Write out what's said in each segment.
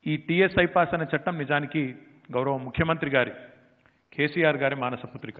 ఈ టీఎస్ ఐపాస్ అనే చట్టం నిజానికి గౌరవ ముఖ్యమంత్రి గారి కేసీఆర్ గారి మానసపుత్రిక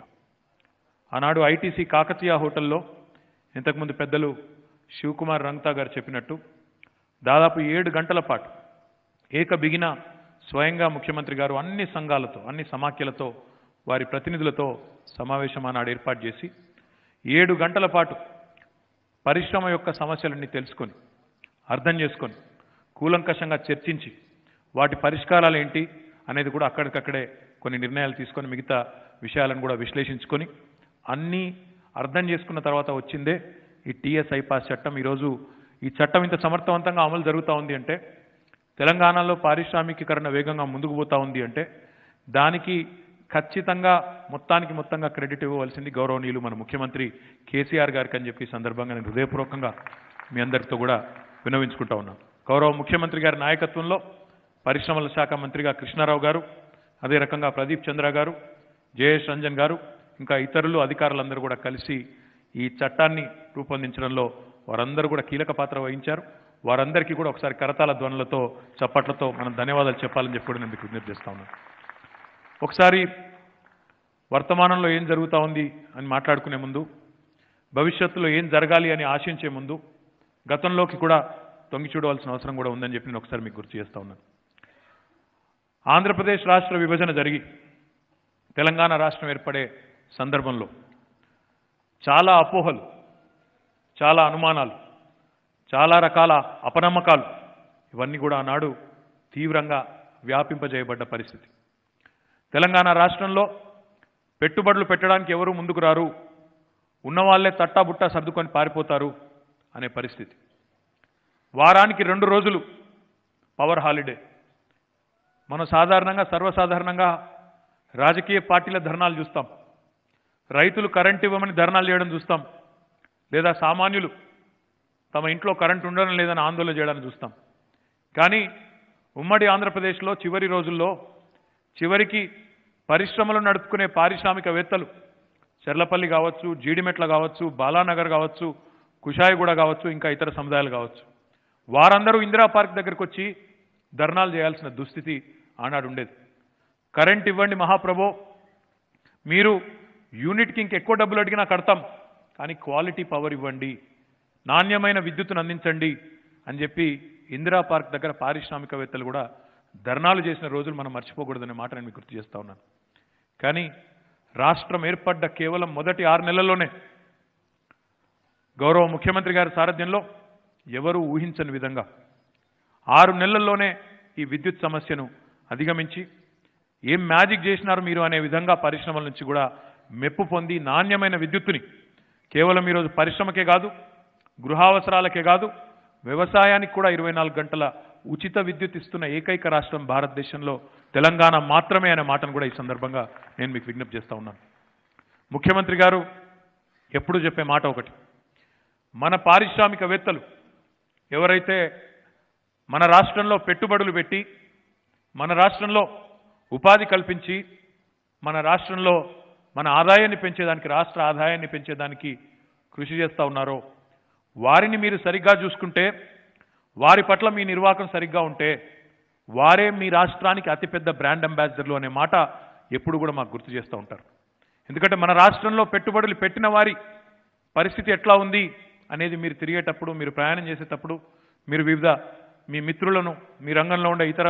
ఆనాడు ఐటీసీ కాకతీయ హోటల్లో ఇంతకుముందు పెద్దలు శివకుమార్ రంగతా గారు చెప్పినట్టు దాదాపు ఏడు గంటల పాటు ఏక బిగిన స్వయంగా ముఖ్యమంత్రి గారు అన్ని సంఘాలతో అన్ని సమాఖ్యలతో వారి ప్రతినిధులతో సమావేశం ఆనాడు ఏర్పాటు చేసి ఏడు గంటల పాటు పరిశ్రమ యొక్క సమస్యలన్నీ తెలుసుకొని అర్థం చేసుకొని కూలంకషంగా చర్చించి వాటి పరిష్కారాలు ఏంటి అనేది కూడా అక్కడికక్కడే కొన్ని నిర్ణయాలు తీసుకొని మిగతా విషయాలను కూడా విశ్లేషించుకొని అన్నీ అర్థం చేసుకున్న తర్వాత వచ్చిందే ఈ టీఎస్ ఐపాస్ చట్టం ఈరోజు ఈ చట్టం ఇంత సమర్థవంతంగా అమలు జరుగుతూ ఉంది అంటే తెలంగాణలో పారిశ్రామికీకరణ వేగంగా ముందుకు పోతా ఉంది అంటే దానికి ఖచ్చితంగా మొత్తానికి మొత్తంగా క్రెడిట్ ఇవ్వవలసింది గౌరవనీయులు మన ముఖ్యమంత్రి కేసీఆర్ గారికి అని చెప్పి ఈ సందర్భంగా నేను హృదయపూర్వకంగా మీ అందరితో కూడా వినవించుకుంటా ఉన్నాను గౌరవ ముఖ్యమంత్రి గారి నాయకత్వంలో పరిశ్రమల శాఖ మంత్రిగా కృష్ణారావు గారు అదే రకంగా ప్రదీప్ చంద్ర గారు జయేష్ రంజన్ గారు ఇంకా ఇతరులు అధికారులందరూ కూడా కలిసి ఈ చట్టాన్ని రూపొందించడంలో వారందరూ కూడా కీలక పాత్ర వహించారు వారందరికీ కూడా ఒకసారి కరతాల ధ్వనులతో చప్పట్లతో మనం ధన్యవాదాలు చెప్పాలని చెప్పి కూడా నేను మీకు విజ్ఞప్తి చేస్తా ఉన్నాను ఒకసారి వర్తమానంలో ఏం జరుగుతూ ఉంది అని మాట్లాడుకునే ముందు భవిష్యత్తులో ఏం జరగాలి అని ఆశించే ముందు గతంలోకి కూడా తొంగి చూడవలసిన అవసరం కూడా ఉందని చెప్పి నేను ఒకసారి మీకు గుర్తు చేస్తా ఉన్నాను ఆంధ్రప్రదేశ్ రాష్ట్ర విభజన జరిగి తెలంగాణ రాష్ట్రం ఏర్పడే సందర్భంలో చాలా అపోహలు చాలా అనుమానాలు చాలా రకాల అపనమ్మకాలు ఇవన్నీ కూడా ఆనాడు తీవ్రంగా వ్యాపింపజేయబడ్డ పరిస్థితి తెలంగాణ రాష్ట్రంలో పెట్టుబడులు పెట్టడానికి ఎవరు ముందుకు రారు ఉన్నవాళ్లే తట్టాబుట్టా సర్దుకొని పారిపోతారు అనే పరిస్థితి వారానికి రెండు రోజులు పవర్ హాలిడే మనం సాధారణంగా సర్వసాధారణంగా రాజకీయ పార్టీల ధర్నాలు చూస్తాం రైతులు కరెంట్ ఇవ్వమని ధర్నాలు చేయడం చూస్తాం లేదా సామాన్యులు తమ ఇంట్లో కరెంట్ ఉండడం లేదని ఆందోళన చేయడానికి చూస్తాం కానీ ఉమ్మడి ఆంధ్రప్రదేశ్లో చివరి రోజుల్లో చివరికి పరిశ్రమలు నడుపుకునే పారిశ్రామికవేత్తలు చెర్లపల్లి కావచ్చు జీడిమెట్ల కావచ్చు బాలానగర్ కావచ్చు కుషాయిగూడ కావచ్చు ఇంకా ఇతర సముదాయాలు కావచ్చు వారందరూ ఇందిరా పార్క్ దగ్గరికి వచ్చి ధర్నాలు చేయాల్సిన దుస్థితి ఆనాడు ఉండేది కరెంట్ ఇవ్వండి మహాప్రభో మీరు యూనిట్కి ఇంకెక్కువ డబ్బులు అడిగినా కడతాం కానీ క్వాలిటీ పవర్ ఇవ్వండి నాణ్యమైన విద్యుత్తును అందించండి అని చెప్పి ఇందిరా పార్క్ దగ్గర పారిశ్రామికవేత్తలు కూడా ధర్నాలు చేసిన రోజులు మనం మర్చిపోకూడదనే మాట నేను మీకు గుర్తు చేస్తా ఉన్నాను కానీ రాష్ట్రం ఏర్పడ్డ కేవలం మొదటి ఆరు నెలల్లోనే గౌరవ ముఖ్యమంత్రి గారి సారథ్యంలో ఎవరూ ఊహించని విధంగా ఆరు నెలల్లోనే ఈ విద్యుత్ సమస్యను అధిగమించి ఏం మ్యాజిక్ చేసినారు మీరు అనే విధంగా పరిశ్రమల నుంచి కూడా మెప్పు పొంది నాణ్యమైన విద్యుత్తుని కేవలం ఈరోజు పరిశ్రమకే కాదు గృహావసరాలకే కాదు వ్యవసాయానికి కూడా ఇరవై నాలుగు గంటల ఉచిత విద్యుత్ ఇస్తున్న ఏకైక రాష్ట్రం భారతదేశంలో తెలంగాణ మాత్రమే అనే మాటను కూడా ఈ సందర్భంగా నేను మీకు విజ్ఞప్తి చేస్తా ఉన్నాను ముఖ్యమంత్రి గారు ఎప్పుడు చెప్పే మాట ఒకటి మన పారిశ్రామికవేత్తలు ఎవరైతే మన రాష్ట్రంలో పెట్టుబడులు పెట్టి మన రాష్ట్రంలో ఉపాధి కల్పించి మన రాష్ట్రంలో మన ఆదాయాన్ని పెంచేదానికి రాష్ట్ర ఆదాయాన్ని పెంచేదానికి కృషి చేస్తూ ఉన్నారో వారిని మీరు సరిగ్గా చూసుకుంటే వారి పట్ల మీ నిర్వాహకం సరిగ్గా ఉంటే వారే మీ రాష్ట్రానికి అతిపెద్ద బ్రాండ్ అంబాసిడర్లు అనే మాట ఎప్పుడు కూడా మాకు గుర్తు చేస్తూ ఉంటారు ఎందుకంటే మన రాష్ట్రంలో పెట్టుబడులు పెట్టిన వారి పరిస్థితి ఎట్లా ఉంది అనేది మీరు తిరిగేటప్పుడు మీరు ప్రయాణం చేసేటప్పుడు మీరు వివిధ మీ మిత్రులను మీ రంగంలో ఉండే ఇతర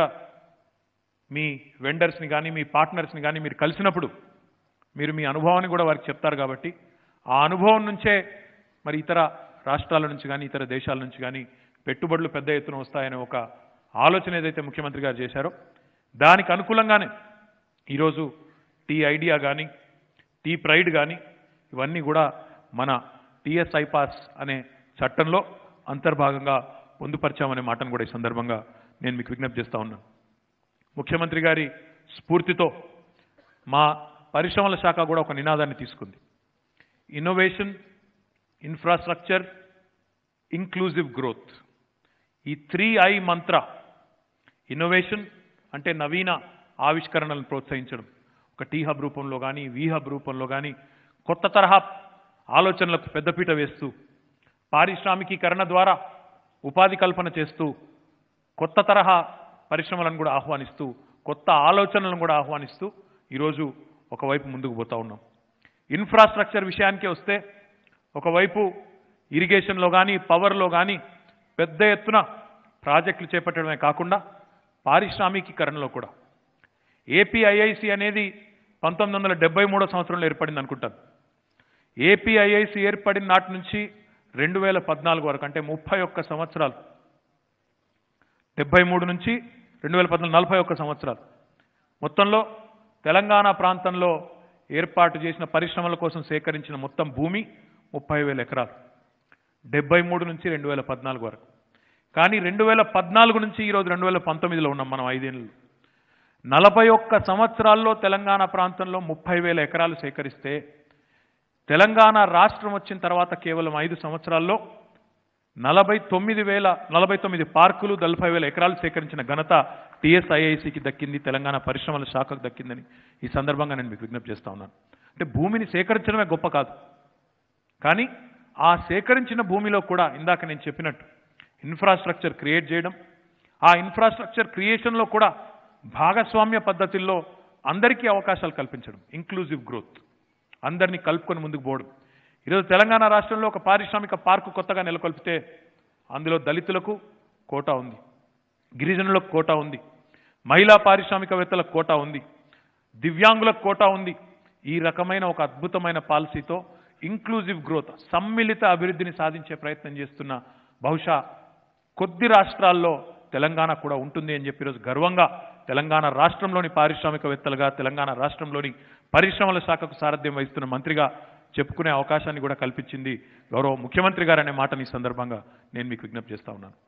మీ వెండర్స్ని కానీ మీ పార్ట్నర్స్ని కానీ మీరు కలిసినప్పుడు మీరు మీ అనుభవాన్ని కూడా వారికి చెప్తారు కాబట్టి ఆ అనుభవం నుంచే మరి ఇతర రాష్ట్రాల నుంచి కానీ ఇతర దేశాల నుంచి కానీ పెట్టుబడులు పెద్ద ఎత్తున వస్తాయనే ఒక ఆలోచన ఏదైతే ముఖ్యమంత్రి గారు చేశారో దానికి అనుకూలంగానే ఈరోజు టీ ఐడియా కానీ టీ ప్రైడ్ కానీ ఇవన్నీ కూడా మన టిఎస్ ఐపాస్ అనే చట్టంలో అంతర్భాగంగా పొందుపరిచామనే మాటను కూడా ఈ సందర్భంగా నేను మీకు విజ్ఞప్తి చేస్తా ఉన్నాను ముఖ్యమంత్రి గారి స్ఫూర్తితో మా పరిశ్రమల శాఖ కూడా ఒక నినాదాన్ని తీసుకుంది ఇన్నోవేషన్ ఇన్ఫ్రాస్ట్రక్చర్ ఇంక్లూజివ్ గ్రోత్ ఈ త్రీ ఐ మంత్ర ఇన్నోవేషన్ అంటే నవీన ఆవిష్కరణలను ప్రోత్సహించడం ఒక టీ హబ్ రూపంలో కానీ వి హబ్ రూపంలో కానీ కొత్త తరహా ఆలోచనలకు పెద్దపీట వేస్తూ పారిశ్రామికీకరణ ద్వారా ఉపాధి కల్పన చేస్తూ కొత్త తరహా పరిశ్రమలను కూడా ఆహ్వానిస్తూ కొత్త ఆలోచనలను కూడా ఆహ్వానిస్తూ ఈరోజు ఒకవైపు ముందుకు పోతా ఉన్నాం ఇన్ఫ్రాస్ట్రక్చర్ విషయానికి వస్తే ఒకవైపు ఇరిగేషన్లో కానీ పవర్లో కానీ పెద్ద ఎత్తున ప్రాజెక్టులు చేపట్టడమే కాకుండా పారిశ్రామికీకరణలో కూడా ఏపీఐఐసి అనేది పంతొమ్మిది వందల డెబ్బై మూడో సంవత్సరంలో ఏర్పడింది అనుకుంటాను ఏపీఐఐసి ఏర్పడిన నాటి నుంచి రెండు వేల పద్నాలుగు వరకు అంటే ముప్పై ఒక్క సంవత్సరాలు డెబ్బై మూడు నుంచి రెండు వేల పద్నాలుగు నలభై ఒక్క సంవత్సరాలు మొత్తంలో తెలంగాణ ప్రాంతంలో ఏర్పాటు చేసిన పరిశ్రమల కోసం సేకరించిన మొత్తం భూమి ముప్పై వేల ఎకరాలు డెబ్బై మూడు నుంచి రెండు వేల పద్నాలుగు వరకు కానీ రెండు వేల పద్నాలుగు నుంచి ఈరోజు రెండు వేల పంతొమ్మిదిలో ఉన్నాం మనం ఐదేళ్ళు నలభై ఒక్క సంవత్సరాల్లో తెలంగాణ ప్రాంతంలో ముప్పై వేల ఎకరాలు సేకరిస్తే తెలంగాణ రాష్ట్రం వచ్చిన తర్వాత కేవలం ఐదు సంవత్సరాల్లో నలభై తొమ్మిది వేల నలభై తొమ్మిది పార్కులు నలభై వేల ఎకరాలు సేకరించిన ఘనత టీఎస్ఐఐసికి దక్కింది తెలంగాణ పరిశ్రమల శాఖకు దక్కిందని ఈ సందర్భంగా నేను మీకు విజ్ఞప్తి చేస్తా ఉన్నాను అంటే భూమిని సేకరించడమే గొప్ప కాదు కానీ ఆ సేకరించిన భూమిలో కూడా ఇందాక నేను చెప్పినట్టు ఇన్ఫ్రాస్ట్రక్చర్ క్రియేట్ చేయడం ఆ ఇన్ఫ్రాస్ట్రక్చర్ క్రియేషన్లో కూడా భాగస్వామ్య పద్ధతుల్లో అందరికీ అవకాశాలు కల్పించడం ఇంక్లూజివ్ గ్రోత్ అందరినీ కలుపుకొని ముందుకు పోవడం ఈరోజు తెలంగాణ రాష్ట్రంలో ఒక పారిశ్రామిక పార్కు కొత్తగా నెలకొల్పితే అందులో దళితులకు కోటా ఉంది గిరిజనులకు కోటా ఉంది మహిళా పారిశ్రామికవేత్తలకు కోటా ఉంది దివ్యాంగులకు కోటా ఉంది ఈ రకమైన ఒక అద్భుతమైన పాలసీతో ఇంక్లూజివ్ గ్రోత్ సమ్మిళిత అభివృద్ధిని సాధించే ప్రయత్నం చేస్తున్న బహుశా కొద్ది రాష్ట్రాల్లో తెలంగాణ కూడా ఉంటుంది అని చెప్పి ఈరోజు గర్వంగా తెలంగాణ రాష్ట్రంలోని పారిశ్రామికవేత్తలుగా తెలంగాణ రాష్ట్రంలోని పరిశ్రమల శాఖకు సారథ్యం వహిస్తున్న మంత్రిగా చెప్పుకునే అవకాశాన్ని కూడా కల్పించింది గౌరవ ముఖ్యమంత్రి గారు అనే మాటని ఈ సందర్భంగా నేను మీకు విజ్ఞప్తి చేస్తా ఉన్నాను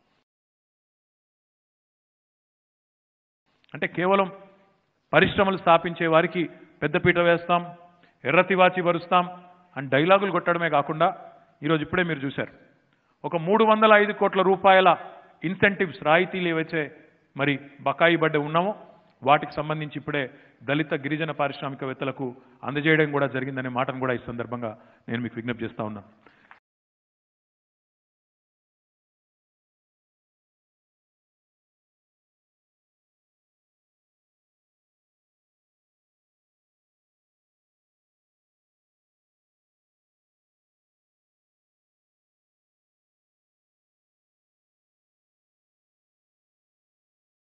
అంటే కేవలం పరిశ్రమలు స్థాపించే వారికి పెద్దపీట వేస్తాం ఎర్రతివాచి వరుస్తాం అని డైలాగులు కొట్టడమే కాకుండా ఈరోజు ఇప్పుడే మీరు చూశారు ఒక మూడు వందల ఐదు కోట్ల రూపాయల ఇన్సెంటివ్స్ రాయితీలు ఏవైతే మరి బకాయి పడ్డ ఉన్నామో వాటికి సంబంధించి ఇప్పుడే దళిత గిరిజన పారిశ్రామికవేత్తలకు అందజేయడం కూడా జరిగిందనే మాటను కూడా ఈ సందర్భంగా నేను మీకు విజ్ఞప్తి చేస్తా ఉన్నాను